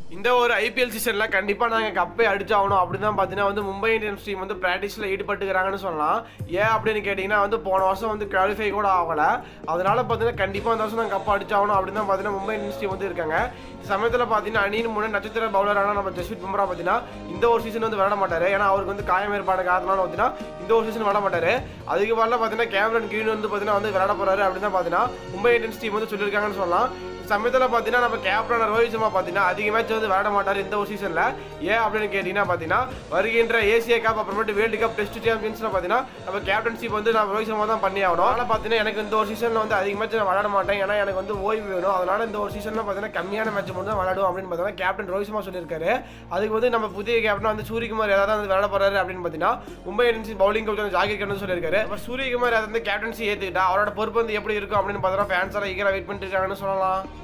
இந்த ஒரு ஐபிஎல் சீசன்ல கண்டிப்பா நாங்க கப்பே அடிச்சாகணும் அப்படின்னு தான் பார்த்தீங்கன்னா வந்து மும்பை இந்தியன்ஸ் டீம் வந்து பிராக்டிஸ்ல ஈடுபட்டுக்கிறாங்கன்னு சொல்லலாம் ஏன் அப்படின்னு கேட்டிங்கன்னா வந்து போன வருஷம் வந்து குவாலிஃபை கூட ஆகல அதனால பார்த்தீங்கன்னா கண்டிப்பா இந்த வருஷம் நாங்கள் கப் அடிச்சாகணும் அப்படின்னு தான் பார்த்தீங்கன்னா மும்பை இந்தியன்ஸ் டீம் வந்து இருக்காங்க இந்த சமயத்தில் பார்த்தீங்கன்னா அணியின் முன்னே நட்சத்திர பவுலரான நம்ம ஜஸ்வீத் பும்ரா பார்த்தீங்கன்னா இந்த ஒரு சீசன் வந்து விளையாட மாட்டாரு ஏன்னா அவருக்கு வந்து காயம் ஏற்பாடு காரணம் பார்த்தீங்கன்னா இந்த ஒரு சீசன் விளையாட மாட்டாரு அதுக்கு வரல பார்த்தீங்கன்னா கேமரன் கிரீன் வந்து பார்த்தீங்கன்னா வந்து விளையாட போறாரு அப்படின்னு தான் பார்த்தீங்கன்னா மும்பை இந்தியன்ஸ் டீம் வந்து சொல்லியிருக்காங்கன்னு சொல்லலாம் சமயத்தில் பார்த்தீங்கன்னா நம்ம கேப்டனான ரோஹித் சர்மா பார்த்தீங்கன்னா அதிக மேட்ச் வந்து விளையாட மாட்டார் இந்த ஒரு சீசனில் ஏன் அப்படின்னு கேட்டிங்கன்னா பார்த்தீங்கன்னா வருகின்ற ஏசியா கப் அப்புறமேட்டு வேர்ல்டு கப் டெஸ்ட் சாம்பியன்ஸில் பார்த்தீங்கன்னா நம்ம கேப்டன்ஷிப் வந்து நம்ம ரோஹித் சர்மா தான் பண்ணி ஆகணும் அதனால் பார்த்தீங்கன்னா எனக்கு இந்த ஒரு சீசனில் வந்து அதிக மேட்ச் நான் விளையாட மாட்டேன் ஏன்னா எனக்கு வந்து ஓய்வு வேணும் அதனால இந்த ஒரு சீசனில் பார்த்தீங்கன்னா கம்மியான மேட்ச் மட்டும் தான் விளையாடும் அப்படின்னு பார்த்தீங்கன்னா கேப்டன் ரோஹித் சர்மா சொல்லியிருக்காரு அதுக்கு வந்து நம்ம புதிய கேப்டன் வந்து சூரியகுமார் யாதவ் வந்து விளையாட போறாரு அப்படின்னு பார்த்தீங்கன்னா மும்பை இந்தியன்ஸ் பவுலிங் கோச் வந்து ஜாகிர் கண்ணு சொல்லியிருக்காரு அப்ப சூரியகுமார் யாதவ் வந்து கேப்டன்சி ஏற்றுக்கிட்டா அவரோட பொறுப்பு வந்து எப்படி இருக்கும் அப்படின்னு பார்த்தீங்கன்னா ஃபேன்ஸ் எல்லாம் ஈகரா வெயிட் பண்ணிட்டு இருக்காங்கன்னு சொல்லலாம்